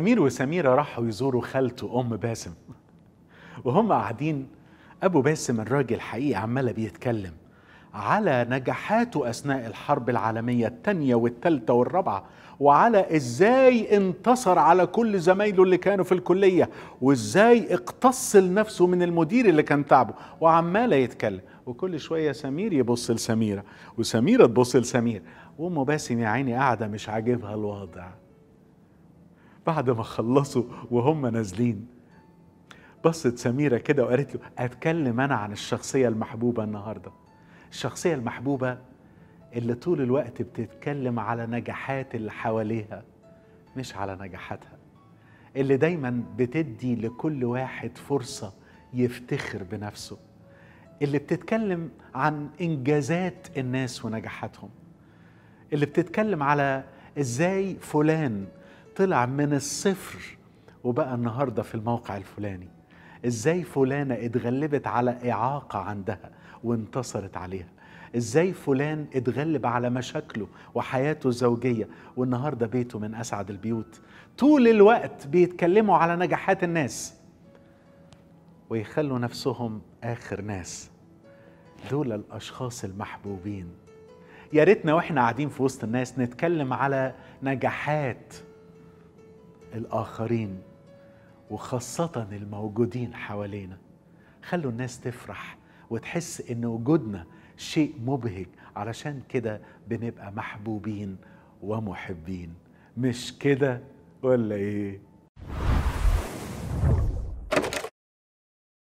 أمير وسميرة راحوا يزوروا خالته أم باسم وهم قاعدين أبو باسم الراجل حقيقي عمال بيتكلم على نجاحاته أثناء الحرب العالمية الثانية والثالثة والرابعة وعلى إزاي انتصر على كل زمايله اللي كانوا في الكلية وإزاي اقتص لنفسه من المدير اللي كان تعبه وعمال يتكلم وكل شوية سمير يبص لسميرة وسميرة تبص لسمير وأم باسم يا عيني قاعدة مش عاجبها الوضع بعد ما خلصوا وهم نازلين بصت سميرة كده وقالت له أتكلم أنا عن الشخصية المحبوبة النهاردة الشخصية المحبوبة اللي طول الوقت بتتكلم على نجاحات اللي حواليها مش على نجاحاتها اللي دايما بتدي لكل واحد فرصة يفتخر بنفسه اللي بتتكلم عن إنجازات الناس ونجاحاتهم اللي بتتكلم على إزاي فلان طلع من الصفر وبقى النهارده في الموقع الفلاني ازاي فلانه اتغلبت على اعاقه عندها وانتصرت عليها ازاي فلان اتغلب على مشاكله وحياته الزوجيه والنهارده بيته من اسعد البيوت طول الوقت بيتكلموا على نجاحات الناس ويخلوا نفسهم اخر ناس دول الاشخاص المحبوبين يا ريتنا واحنا قاعدين في وسط الناس نتكلم على نجاحات الآخرين وخاصة الموجودين حوالينا خلوا الناس تفرح وتحس إن وجودنا شيء مبهج علشان كده بنبقى محبوبين ومحبين مش كده ولا إيه؟